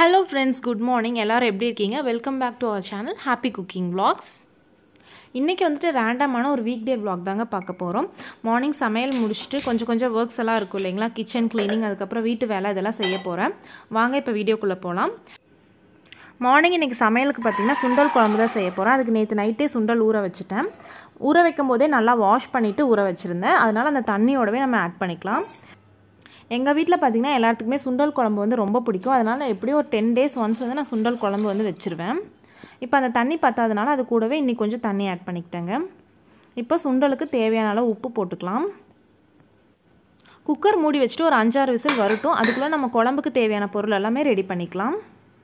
hello friends good morning எல்லோரும் எப்படி இருக்கீங்க welcome back to our channel happy cooking vlogs இன்றைக்கி வந்துட்டு ரேண்டமான ஒரு வீக் டே vlog தாங்க பார்க்க போகிறோம் மார்னிங் சமையல் முடிச்சுட்டு கொஞ்சம் கொஞ்சம் ஒர்க்ஸ் எல்லாம் இருக்கும் இல்லைங்களா கிச்சன் க்ளீனிங் அதுக்கப்புறம் வீட்டு வேலை இதெல்லாம் செய்ய போகிறேன் வாங்க இப்போ வீடியோக்குள்ளே போகலாம் மார்னிங் இன்றைக்கி சமையலுக்கு பார்த்தீங்கன்னா சுண்டல் குழம்பு தான் செய்ய போகிறேன் அதுக்கு நேற்று நைட்டே சுண்டல் ஊற வச்சுட்டேன் ஊற வைக்கும் போதே நல்லா வாஷ் பண்ணிவிட்டு ஊற வச்சுருந்தேன் அதனால் அந்த தண்ணியோடவே நம்ம ஆட் பண்ணிக்கலாம் எங்கள் வீட்டில் பார்த்திங்கன்னா எல்லாத்துக்குமே சுண்டல் குழம்பு வந்து ரொம்ப பிடிக்கும் அதனால் எப்படியும் ஒரு டென் டேஸ் ஒன்ஸ் வந்து நான் சுண்டல் குழம்பு வந்து வச்சுருவேன் இப்போ அந்த தண்ணி பத்தாதனால அது கூடவே இன்னி கொஞ்சம் தண்ணி ஆட் பண்ணிக்கிட்டேங்க இப்போ சுண்டலுக்கு தேவையான அளவு உப்பு போட்டுக்கலாம் குக்கர் மூடி வச்சுட்டு ஒரு அஞ்சாறு விசில் வரட்டும் அதுக்குள்ளே நம்ம குழம்புக்கு தேவையான பொருள் எல்லாமே ரெடி பண்ணிக்கலாம்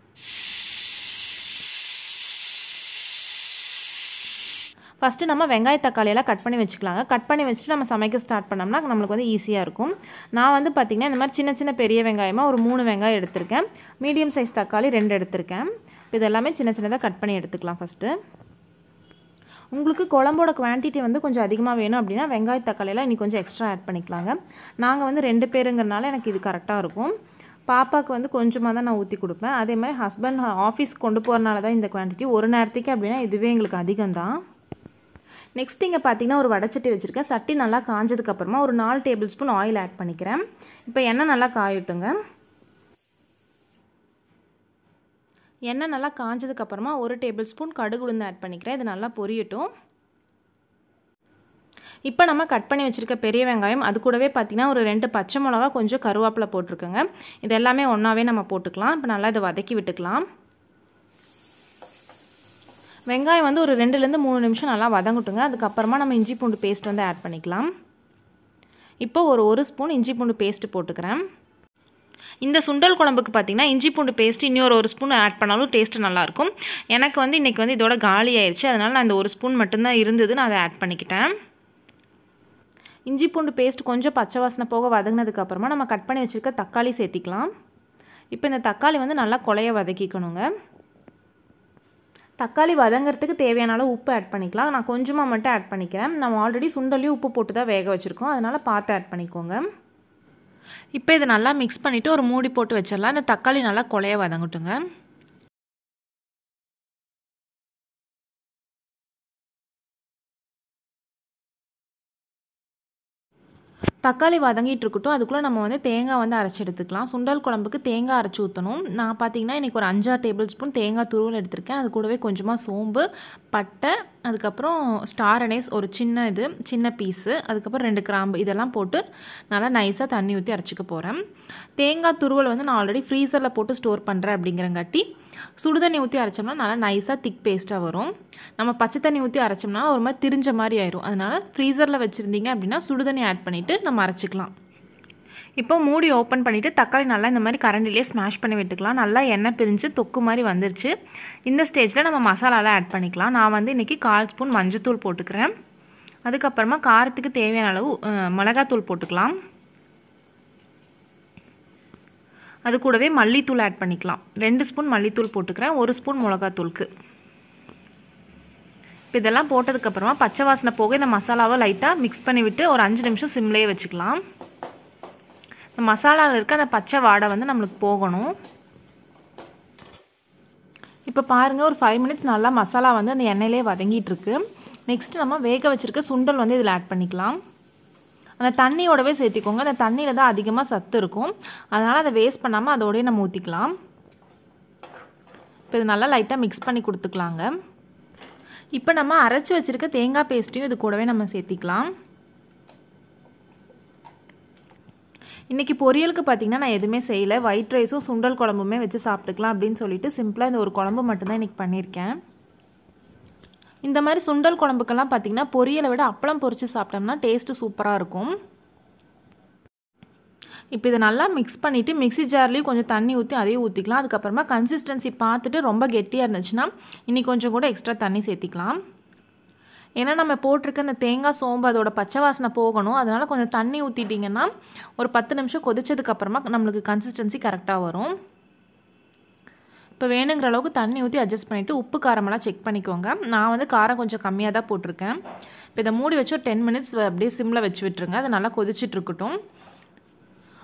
ஃபஸ்ட்டு நம்ம வெங்காய தக்காளியெல்லாம் கட் பண்ணி வச்சுக்கலாங்க கட் பண்ணி வச்சுட்டு நம்ம சமைக்க ஸ்டார்ட் பண்ணோம்னா நம்மளுக்கு வந்து ஈஸியாக இருக்கும் நான் வந்து பார்த்திங்கன்னா இந்த மாதிரி சின்ன சின்ன பெரிய வெங்காயமாக ஒரு மூணு வெங்காயம் எடுத்திருக்கேன் மீடியம் சைஸ் தக்காளி ரெண்டு எடுத்திருக்கேன் இது எல்லாமே சின்ன சின்னதாக கட் பண்ணி எடுத்துக்கலாம் ஃபஸ்ட்டு உங்களுக்கு குழம்போட குவான்டிட்டி வந்து கொஞ்சம் அதிகமாக வேணும் அப்படின்னா வெங்காய தக்காளியெல்லாம் இன்னைக்கு கொஞ்சம் எக்ஸ்ட்ரா ஆட் பண்ணிக்கலாங்க நாங்கள் வந்து ரெண்டு பேருங்கிறனால எனக்கு இது கரெக்டாக இருக்கும் பாப்பாவுக்கு வந்து கொஞ்சமாக தான் நான் ஊற்றி கொடுப்பேன் அதே மாதிரி ஹஸ்பண்ட் ஆஃபீஸ் கொண்டு போகிறனால தான் இந்த குவான்டிட்டி ஒரு நேரத்துக்கு அப்படின்னா இதுவே எங்களுக்கு அதிகம் தான் நெக்ஸ்ட் இங்கே பார்த்தீங்கன்னா ஒரு வடச்சட்டி வச்சுருக்கேன் சட்டி நல்லா காஞ்சதுக்கப்புறமா ஒரு நாலு டேபிள் ஸ்பூன் ஆயில் ஆட் பண்ணிக்கிறேன் இப்போ எண்ணெய் நல்லா காயட்டுங்க எண்ணெய் நல்லா காஞ்சதுக்கப்புறமா ஒரு டேபிள் ஸ்பூன் கடுகு உளுந்து ஆட் பண்ணிக்கிறேன் இது நல்லா பொரியட்டும் இப்போ நம்ம கட் பண்ணி வச்சுருக்க பெரிய வெங்காயம் அது கூடவே பார்த்திங்கன்னா ஒரு ரெண்டு பச்சை மிளகா கொஞ்சம் கருவேப்பிலை போட்டிருக்கோங்க இது எல்லாமே ஒன்றாவே நம்ம போட்டுக்கலாம் இப்போ நல்லா இதை வதக்கி விட்டுக்கலாம் வெங்காயம் வந்து ஒரு ரெண்டுலேருந்து மூணு நிமிஷம் நல்லா வதங்கட்டுங்க அதுக்கப்புறமா நம்ம இஞ்சி பூண்டு பேஸ்ட் வந்து ஆட் பண்ணிக்கலாம் இப்போ ஒரு ஒரு ஸ்பூன் இஞ்சி பூண்டு பேஸ்ட்டு போட்டுக்கிறேன் இந்த சுண்டல் குழம்புக்கு பார்த்திங்கன்னா இஞ்சி பூண்டு பேஸ்ட் இன்னொரு ஒரு ஸ்பூன் ஆட் பண்ணாலும் டேஸ்ட்டு நல்லாயிருக்கும் எனக்கு வந்து இன்றைக்கி வந்து இதோட காலி ஆயிடுச்சு அதனால் நான் இந்த ஒரு ஸ்பூன் மட்டும்தான் இருந்தது நான் அதை ஆட் பண்ணிக்கிட்டேன் இஞ்சி பூண்டு பேஸ்ட் கொஞ்சம் பச்சை வாசனை போக வதங்கினதுக்கப்புறமா நம்ம கட் பண்ணி வச்சுருக்க தக்காளி சேர்த்திக்கலாம் இப்போ இந்த தக்காளி வந்து நல்லா கொலைய வதக்கிக்கணுங்க தக்காளி வதங்கிறதுக்கு தேவையான அளவு உப்பு ஆட் பண்ணிக்கலாம் நான் கொஞ்சமாக மட்டும் ஆட் பண்ணிக்கிறேன் நம்ம ஆல்ரெடி சுண்டலையும் உப்பு போட்டு தான் வேக வச்சுருக்கோம் அதனால் பார்த்து ஆட் பண்ணிக்கோங்க இப்போ இதை நல்லா மிக்ஸ் பண்ணிவிட்டு ஒரு மூடி போட்டு வச்சிடலாம் இந்த தக்காளி நல்லா கொலைய வதங்கட்டுங்க தக்காளி வதங்கிட்டு இருக்கட்டும் அதுக்குள்ளே நம்ம வந்து தேங்காய் வந்து அரைச்சி எடுத்துக்கலாம் சுண்டல் குழம்புக்கு தேங்காய் அரைச்சி ஊற்றணும் நான் பார்த்தீங்கன்னா இன்றைக்கி ஒரு அஞ்சாறு டேபிள் ஸ்பூன் தேங்காய் துருவல் எடுத்திருக்கேன் அது கூடவே கொஞ்சமாக சோம்பு பட்டை அதுக்கப்புறம் ஸ்டார் அனேஸ் ஒரு சின்ன இது சின்ன பீஸு அதுக்கப்புறம் ரெண்டு கிராம்பு இதெல்லாம் போட்டு நல்லா நைஸாக தண்ணி ஊற்றி அரைச்சிக்க போகிறேன் தேங்காய் துருவல் வந்து நான் ஆல்ரெடி ஃப்ரீசரில் போட்டு ஸ்டோர் பண்ணுறேன் அப்படிங்கிறங்காட்டி சுடுதண்ணி ஊற்றி அரைச்சோம்னா நல்லா நைஸாக திக் பேஸ்ட்டாக வரும் நம்ம பச்சை தண்ணி ஊற்றி அரைச்சோம்னா ஒரு மாதிரி திரிஞ்ச மாதிரி ஆயிரும் அதனால் ஃப்ரீசரில் வச்சுருந்தீங்க அப்படின்னா சுடுதண்ணி ஆட் பண்ணிவிட்டு நம்ம அரைச்சிக்கலாம் இப்போ மூடி ஓப்பன் பண்ணிவிட்டு தக்காளி நல்லா இந்த மாதிரி கரண்டிலே ஸ்மாஷ் பண்ணி விட்டுக்கலாம் நல்லா எண்ணெய் பிரிஞ்சு தொக்கு மாதிரி வந்துருச்சு இந்த ஸ்டேஜில் நம்ம மசாலாலாம் ஆட் பண்ணிக்கலாம் நான் வந்து இன்றைக்கி கால் ஸ்பூன் மஞ்சத்தூள் போட்டுக்கிறேன் அதுக்கப்புறமா காரத்துக்கு தேவையான அளவு மிளகாத்தூள் போட்டுக்கலாம் அது கூடவே மல்லித்தூள் ஆட் பண்ணிக்கலாம் ரெண்டு ஸ்பூன் மல்லித்தூள் போட்டுக்கிறேன் ஒரு ஸ்பூன் மிளகாத்தூளுக்கு இப்போ இதெல்லாம் போட்டதுக்கப்புறமா பச்சை வாசனை போக இந்த மசாலாவை லைட்டாக மிக்ஸ் பண்ணி விட்டு ஒரு அஞ்சு நிமிஷம் சிம்லேயே வச்சுக்கலாம் இந்த மசாலாவில் இருக்க அந்த பச்சை வாடை வந்து நம்மளுக்கு போகணும் இப்போ பாருங்கள் ஒரு ஃபைவ் மினிட்ஸ் நல்லா மசாலா வந்து அந்த எண்ணெயிலே வதங்கிட்டு இருக்கு நெக்ஸ்ட் நம்ம வேக வச்சுருக்க சுண்டல் வந்து இதில் ஆட் பண்ணிக்கலாம் அந்த தண்ணியோடவே சேர்த்திக்கோங்க அந்த தண்ணியில் தான் அதிகமாக சத்து இருக்கும் அதனால் அதை வேஸ்ட் பண்ணாமல் அதோடய நம்ம ஊற்றிக்கலாம் இப்போ இது நல்லா லைட்டாக மிக்ஸ் பண்ணி கொடுத்துக்கலாங்க இப்போ நம்ம அரைச்சி வச்சுருக்க தேங்காய் பேஸ்ட்டையும் இது கூடவே நம்ம சேர்த்திக்கலாம் இன்றைக்கி பொரியலுக்கு பார்த்திங்கன்னா நான் எதுவுமே செய்யலை ஒயிட் ரைஸும் சுண்டல் குழம்புமே வச்சு சாப்பிட்டுக்கலாம் அப்படின்னு சொல்லிட்டு சிம்பிளாக இந்த ஒரு குழம்பு மட்டும்தான் இன்றைக்கி பண்ணியிருக்கேன் இந்த மாதிரி சுண்டல் குழம்புக்கெல்லாம் பார்த்திங்கன்னா பொரியலை விட அப்பளம் பொரித்து சாப்பிட்டோம்னா டேஸ்ட்டு சூப்பராக இருக்கும் இப்போ இதை நல்லா மிக்ஸ் பண்ணிவிட்டு மிக்ஸி ஜார்லேயும் கொஞ்சம் தண்ணி ஊற்றி அதையும் ஊற்றிக்கலாம் அதுக்கப்புறமா கன்சிஸ்டன்சி பார்த்துட்டு ரொம்ப கெட்டியாக இருந்துச்சுன்னா இன்னி கொஞ்சம் கூட எக்ஸ்ட்ரா தண்ணி சேர்த்திக்கலாம் ஏன்னா நம்ம போட்டிருக்க இந்த தேங்காய் சோம்பு அதோட பச்சை வாசனை போகணும் அதனால் கொஞ்சம் தண்ணி ஊற்றிட்டிங்கன்னா ஒரு பத்து நிமிஷம் கொதிச்சதுக்கப்புறமா நம்மளுக்கு கன்சிஸ்டன்சி கரெக்டாக வரும் இப்போ வேணுங்கிற அளவுக்கு தண்ணி ஊற்றி அட்ஜஸ்ட் பண்ணிவிட்டு உப்பு காரமெல்லாம் செக் பண்ணிக்கோங்க நான் வந்து காரம் கொஞ்சம் கம்மியாக தான் போட்டிருக்கேன் இப்போ இதை மூடி வச்சு ஒரு டென் மினிட்ஸ் அப்படியே சிம்மில் வச்சு விட்டுருங்க அது நல்லா கொதிச்சுட்டு இருக்கட்டும்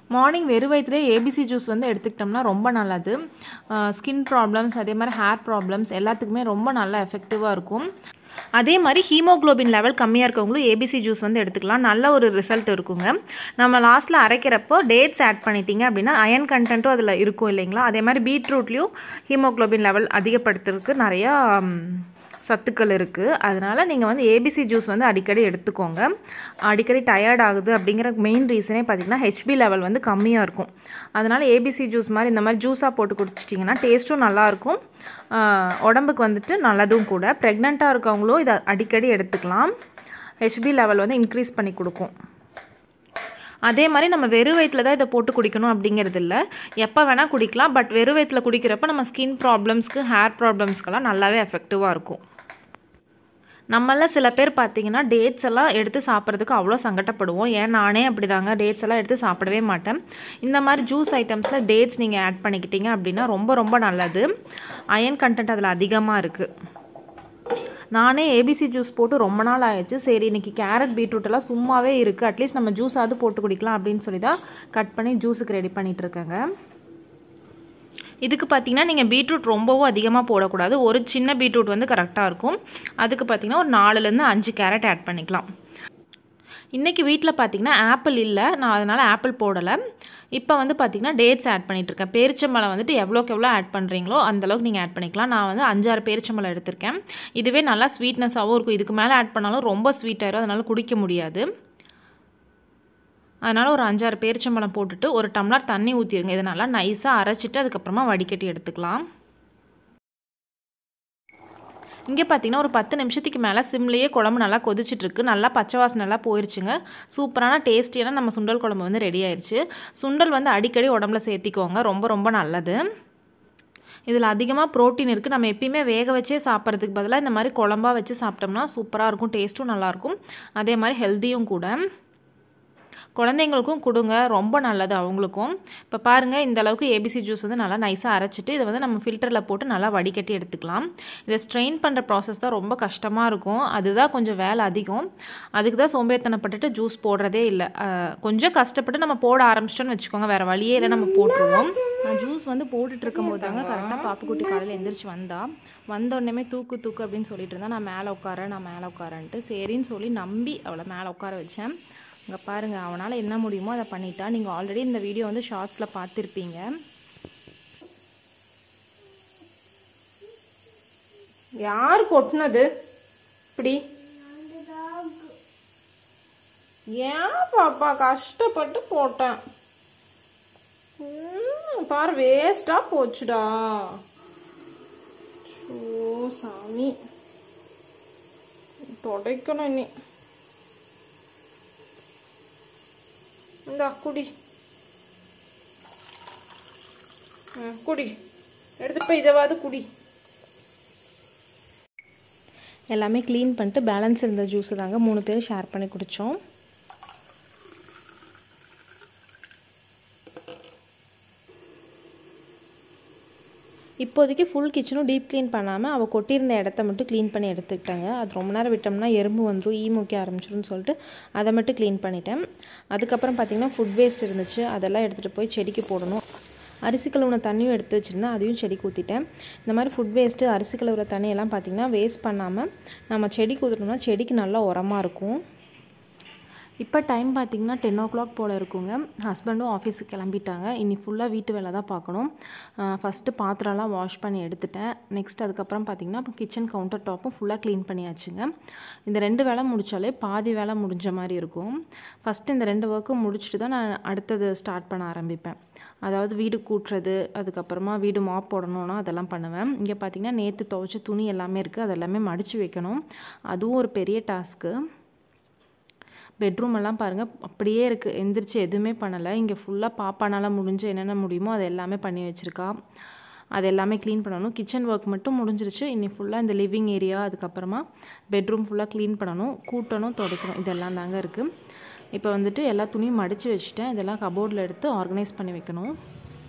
மார்னிங் வெறும் வயிற்றுலேயே ஏபிசி ஜூஸ் வந்து எடுத்துக்கிட்டோம்னா ரொம்ப நல்லது ஸ்கின் ப்ராப்ளம்ஸ் அதே மாதிரி ஹேர் ப்ராப்ளம்ஸ் எல்லாத்துக்குமே ரொம்ப நல்லா எஃபெக்டிவாக இருக்கும் அதே மாதிரி ஹீமோக்ளோபின் லெவல் கம்மியாக இருக்கவங்களும் ஏபிசி ஜூஸ் வந்து எடுத்துக்கலாம் நல்ல ஒரு ரிசல்ட் இருக்குங்க நம்ம லாஸ்ட்டில் அரைக்கிறப்போ டேட்ஸ் ஆட் பண்ணிட்டீங்க அப்படின்னா அயன் கண்டென்ட்டும் அதில் இருக்கும் இல்லைங்களா அதே மாதிரி பீட்ரூட்லேயும் ஹீமோக்ளோபின் லெவல் அதிகப்படுத்துறதுக்கு நிறையா ம், சத்துக்கள் இருக்குது அதனால் நீங்கள் வந்து ஏபிசி ஜூஸ் வந்து அடிக்கடி எடுத்துக்கோங்க அடிக்கடி டயர்ட் ஆகுது அப்படிங்கிற மெயின் ரீசனே பார்த்தீங்கன்னா ஹெச்பி லெவல் வந்து கம்மியாக இருக்கும் அதனால் ஏபிசி ஜூஸ் மாதிரி இந்த மாதிரி ஜூஸாக போட்டு குடிச்சிட்டிங்கன்னா டேஸ்ட்டும் நல்லாயிருக்கும் உடம்புக்கு வந்துட்டு நல்லதும் கூட ப்ரெக்னெண்ட்டாக இருக்கவங்களும் இதை அடிக்கடி எடுத்துக்கலாம் ஹெச்பி லெவல் வந்து இன்க்ரீஸ் பண்ணி கொடுக்கும் அதே மாதிரி நம்ம வெறும் வயிற்றில் தான் இதை போட்டு குடிக்கணும் அப்படிங்கிறது இல்லை எப்போ வேணால் குடிக்கலாம் பட் வெறும் வயிற்றில் குடிக்கிறப்ப நம்ம ஸ்கின் ப்ராப்ளம்ஸ்க்கு ஹேர் ப்ராப்ளம்ஸ்க்கெல்லாம் நல்லாவே எஃபெக்டிவாக இருக்கும் நம்மள சில பேர் பார்த்தீங்கன்னா டேட்ஸ் எல்லாம் எடுத்து சாப்பிட்றதுக்கு அவ்வளோ சங்கடப்படுவோம் ஏன் நானே அப்படி தாங்க டேட்ஸ் எல்லாம் எடுத்து சாப்பிடவே மாட்டேன் இந்த மாதிரி ஜூஸ் ஐட்டம்ஸில் டேட்ஸ் நீங்கள் ஆட் பண்ணிக்கிட்டீங்க அப்படின்னா ரொம்ப ரொம்ப நல்லது அயன் கண்டென்ட் அதில் அதிகமாக இருக்குது நானே ஏபிசி ஜூஸ் போட்டு ரொம்ப நாள் ஆயிடுச்சு சரி இன்னைக்கு கேரட் பீட்ரூட் எல்லாம் சும்மாவே இருக்குது அட்லீஸ்ட் நம்ம ஜூஸாவது போட்டு குடிக்கலாம் அப்படின்னு சொல்லி தான் கட் பண்ணி ஜூஸுக்கு ரெடி பண்ணிட்டு இருக்கேங்க இதுக்கு பார்த்தீங்கன்னா நீங்கள் பீட்ரூட் ரொம்பவும் அதிகமாக போடக்கூடாது ஒரு சின்ன பீட்ரூட் வந்து கரெக்டாக இருக்கும் அதுக்கு பார்த்தீங்கன்னா ஒரு நாலுலேருந்து அஞ்சு கேரட் ஆட் பண்ணிக்கலாம் இன்றைக்கி வீட்டில் பார்த்தீங்கன்னா ஆப்பிள் இல்லை நான் அதனால் ஆப்பிள் போடலை இப்போ வந்து பார்த்தீங்கன்னா டேட்ஸ் ஆட் பண்ணிகிட்ருக்கேன் பேரிச்சம்பழம் வந்துட்டு எவ்வளோக்கு எவ்வளோ ஆட் பண்ணுறீங்களோ அந்தளவுக்கு நீங்கள் ஆட் பண்ணிக்கலாம் நான் வந்து அஞ்சாறு பேரிச்சம்பழம் எடுத்திருக்கேன் இதுவே நல்லா ஸ்வீட்னஸாகவும் இருக்கும் இதுக்கு மேலே ஆட் பண்ணாலும் ரொம்ப ஸ்வீட்டாயிரும் அதனால் குடிக்க முடியாது அதனால் ஒரு அஞ்சாறு பேரிச்சம்பழம் போட்டுட்டு ஒரு டம்ளர் தண்ணி ஊற்றிடுங்க இதை நல்லா நைஸாக அரைச்சிட்டு அதுக்கப்புறமா வடிகட்டி எடுத்துக்கலாம் இங்கே பார்த்தீங்கன்னா ஒரு பத்து நிமிஷத்துக்கு மேலே சிம்லேயே குழம்பு நல்லா கொதிச்சிட்ருக்கு நல்லா பச்சை வாசனை நல்லா போயிருச்சுங்க சூப்பரான டேஸ்டியான நம்ம சுண்டல் குழம்பு வந்து ரெடி ஆயிடுச்சு சுண்டல் வந்து அடிக்கடி உடம்புல சேர்த்திக்கோங்க ரொம்ப ரொம்ப நல்லது இதில் அதிகமாக ப்ரோட்டீன் இருக்குது நம்ம எப்பயுமே வேக வச்சே சாப்பிட்றதுக்கு பதிலாக இந்த மாதிரி குழம்பா வச்சு சாப்பிட்டோம்னா சூப்பராக இருக்கும் டேஸ்ட்டும் நல்லாயிருக்கும் அதே மாதிரி ஹெல்த்தியும் கூட குழந்தைங்களுக்கும் கொடுங்க ரொம்ப நல்லது அவங்களுக்கும் இப்போ பாருங்கள் இந்த அளவுக்கு ஏபிசி ஜூஸ் வந்து நல்லா நைஸாக அரைச்சிட்டு இதை வந்து நம்ம ஃபில்டரில் போட்டு நல்லா வடிகட்டி எடுத்துக்கலாம் இதை ஸ்ட்ரெயின் பண்ணுற ப்ராசஸ் தான் ரொம்ப கஷ்டமாக இருக்கும் அதுதான் கொஞ்சம் வேலை அதிகம் அதுக்கு தான் சோம்பேறித்தனப்பட்டுட்டு ஜூஸ் போடுறதே இல்லை அஹ், கொஞ்சம் கஷ்டப்பட்டு நம்ம போட ஆரம்பிச்சிட்டோன்னு வச்சுக்கோங்க வேறு வழியே இல்லை நம்ம போட்டுருவோம் நான் ஜூஸ் வந்து போட்டுட்டு இருக்கும்போது தாங்க கரெக்டாக பாப்புக்குட்டி காலையில் எந்திரிச்சு வந்தா வந்த உடனே தூக்கு தூக்கு அப்படின்னு சொல்லிட்டு இருந்தா நான் மேலே உட்காரேன் நான் மேலே உட்காரன்ட்டு சரின்னு சொல்லி நம்பி அவளை மேலே உட்கார வச்சேன் இங்கே பாருங்கள் அவனால் என்ன முடியுமோ அதை பண்ணிட்டா நீங்கள் ஆல்ரெடி இந்த வீடியோ வந்து ஷார்ட்ஸில் பார்த்துருப்பீங்க யார் கொட்டினது இப்படி ஏன் பாப்பா கஷ்டப்பட்டு போட்டேன் ம், பாரு வேஸ்டா போச்சுடா ஷோ சாமி துடைக்கணும் இனி இந்தா குடி ம், குடி எடுத்து போய் இதைவாது குடி எல்லாமே க்ளீன் பண்ணிட்டு பேலன்ஸ் இருந்த ஜூஸை தாங்க மூணு பேர் ஷேர் பண்ணி குடித்தோம் இப்போதைக்கு ஃபுல் கிச்சனும் டீப் க்ளீன் பண்ணாமல் அவள் கொட்டியிருந்த இடத்த மட்டும் க்ளீன் பண்ணி எடுத்துக்கிட்டாங்க அது ரொம்ப நேரம் விட்டோம்னா எறும்பு வந்துடும் ஈ மூக்க ஆரம்பிச்சிரும்னு சொல்லிட்டு அதை மட்டும் க்ளீன் பண்ணிட்டேன் அதுக்கப்புறம் பார்த்திங்கன்னா ஃபுட் வேஸ்ட் இருந்துச்சு அதெல்லாம் எடுத்துகிட்டு போய் செடிக்கு போடணும் அரிசி கழுவுன தண்ணியும் எடுத்து வச்சுருந்தேன் அதையும் செடிக்கு ஊற்றிட்டேன் இந்த மாதிரி ஃபுட் வேஸ்ட்டு அரிசி கழுவுற தண்ணியெல்லாம் பார்த்திங்கன்னா வேஸ்ட் பண்ணாமல் நம்ம செடிக்கு ஊற்றினோம்னா செடிக்கு நல்லா உரமாக இருக்கும் இப்போ டைம் பார்த்திங்கன்னா டென் ஓ கிளாக் போல் இருக்குங்க ஹஸ்பண்டும் ஆஃபீஸுக்கு கிளம்பிட்டாங்க இனி ஃபுல்லாக வீட்டு வேலை தான் பார்க்கணும் ஃபஸ்ட்டு பாத்திரம்லாம் வாஷ் பண்ணி எடுத்துட்டேன் நெக்ஸ்ட் அதுக்கப்புறம் பார்த்திங்கன்னா இப்போ கிச்சன் கவுண்டர் டாப்பும் ஃபுல்லாக க்ளீன் பண்ணியாச்சுங்க இந்த ரெண்டு வேலை முடித்தாலே பாதி வேலை முடிஞ்ச மாதிரி இருக்கும் ஃபஸ்ட்டு இந்த ரெண்டு ஒர்க்கும் முடிச்சுட்டு தான் நான் அடுத்தது ஸ்டார்ட் பண்ண ஆரம்பிப்பேன் அதாவது வீடு கூட்டுறது அதுக்கப்புறமா வீடு மாப் போடணும்னா அதெல்லாம் பண்ணுவேன் இங்கே பார்த்திங்கன்னா நேற்று துவைச்ச துணி எல்லாமே இருக்குது அதெல்லாமே மடித்து வைக்கணும் அதுவும் ஒரு பெரிய டாஸ்க்கு பெட்ரூம் எல்லாம் பாருங்கள் அப்படியே இருக்குது எந்திரிச்சு எதுவுமே பண்ணலை இங்கே ஃபுல்லாக பாப்பானால் முடிஞ்சு என்னென்ன முடியுமோ அது எல்லாமே பண்ணி வச்சுருக்கா அது எல்லாமே க்ளீன் பண்ணணும் கிச்சன் ஒர்க் மட்டும் முடிஞ்சிருச்சு இன்னி ஃபுல்லாக இந்த லிவிங் ஏரியா அதுக்கப்புறமா பெட்ரூம் ஃபுல்லாக க்ளீன் பண்ணணும் கூட்டணும் துடைக்கணும் இதெல்லாம் தாங்க இருக்குது இப்போ வந்துட்டு எல்லா துணியும் மடித்து வச்சுட்டேன் இதெல்லாம் கபோர்டில் எடுத்து ஆர்கனைஸ் பண்ணி வைக்கணும்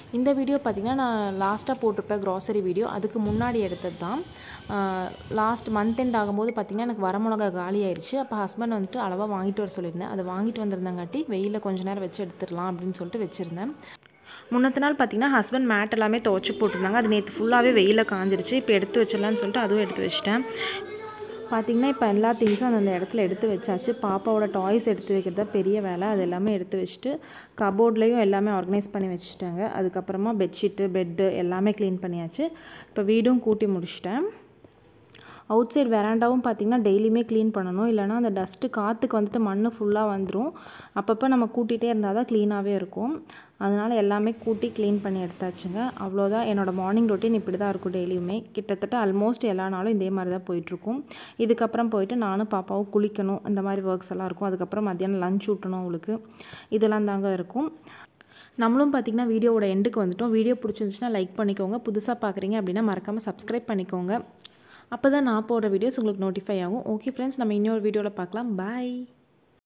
இந்த வீடியோ பார்த்திங்கன்னா நான் லாஸ்ட்டாக போட்டிருப்பேன் க்ராசரி வீடியோ அதுக்கு முன்னாடி எடுத்தது தான் லாஸ்ட் மந்த் எண்ட் ஆகும்போது பார்த்திங்கன்னா எனக்கு வரமிளகா காலி ஆயிடுச்சு அப்போ ஹஸ்பண்ட் வந்துட்டு அளவாக வாங்கிட்டு வர சொல்லியிருந்தேன் அதை வாங்கிட்டு வந்திருந்தங்காட்டி வெயிலில் கொஞ்ச நேரம் வச்சு எடுத்துடலாம் அப்படின்னு சொல்லிட்டு வச்சுருந்தேன் முன்னத்த நாள் பார்த்திங்கன்னா ஹஸ்பண்ட் மேட் எல்லாமே துவச்சி போட்டிருந்தாங்க அது நேற்று ஃபுல்லாகவே வெயிலில் காஞ்சிருச்சு இப்போ எடுத்து வச்சிடலான்னு சொல்லிட்டு அதுவும் எடுத்து வச்சிட்டேன் பார்த்திங்கன்னா இப்போ எல்லா திங்ஸும் அந்தந்த இடத்துல எடுத்து வச்சாச்சு பாப்பாவோட டாய்ஸ் எடுத்து வைக்கிறது தான் பெரிய வேலை அது எல்லாமே எடுத்து வச்சுட்டு கபோர்ட்லேயும் எல்லாமே ஆர்கனைஸ் பண்ணி வச்சுட்டாங்க அதுக்கப்புறமா பெட்ஷீட்டு பெட்டு எல்லாமே க்ளீன் பண்ணியாச்சு இப்போ வீடும் கூட்டி முடிச்சிட்டேன் அவுட் சைட் வெராண்டாவும் பார்த்திங்கன்னா டெய்லியுமே க்ளீன் பண்ணணும் இல்லைனா அந்த டஸ்ட்டு காற்றுக்கு வந்துட்டு மண் ஃபுல்லாக வந்துடும் அப்பப்போ நம்ம கூட்டிகிட்டே இருந்தால் தான் க்ளீனாகவே இருக்கும் அதனால் எல்லாமே கூட்டி க்ளீன் பண்ணி எடுத்தாச்சுங்க அவ்வளோதான் என்னோடய மார்னிங் ரொட்டீன் இப்படி தான் இருக்கும் டெய்லியுமே கிட்டத்தட்ட ஆல்மோஸ்ட் எல்லா நாளும் இதே மாதிரி தான் போயிட்டுருக்கும் இதுக்கப்புறம் போயிட்டு நானும் பாப்பாவும் குளிக்கணும் இந்த மாதிரி ஒர்க்ஸ் எல்லாம் இருக்கும் அதுக்கப்புறம் மத்தியானம் லஞ்ச் ஊட்டணும் அவளுக்கு இதெல்லாம் தாங்க இருக்கும் நம்மளும் பார்த்திங்கன்னா வீடியோவோட எண்டுக்கு வந்துட்டோம் வீடியோ பிடிச்சிருந்துச்சுன்னா லைக் பண்ணிக்கோங்க புதுசாக பார்க்குறீங்க அப்படின்னா மறக்காமல் சப்ஸ்கிரைப் பண்ணிக்கோங்க அப்போ தான் நான் போடுற வீடியோஸ் உங்களுக்கு நோட்டிஃபை ஆகும் ஓகே ஃப்ரெண்ட்ஸ் நம்ம இன்னொரு வீடியோவில் பார்க்கலாம் பாய்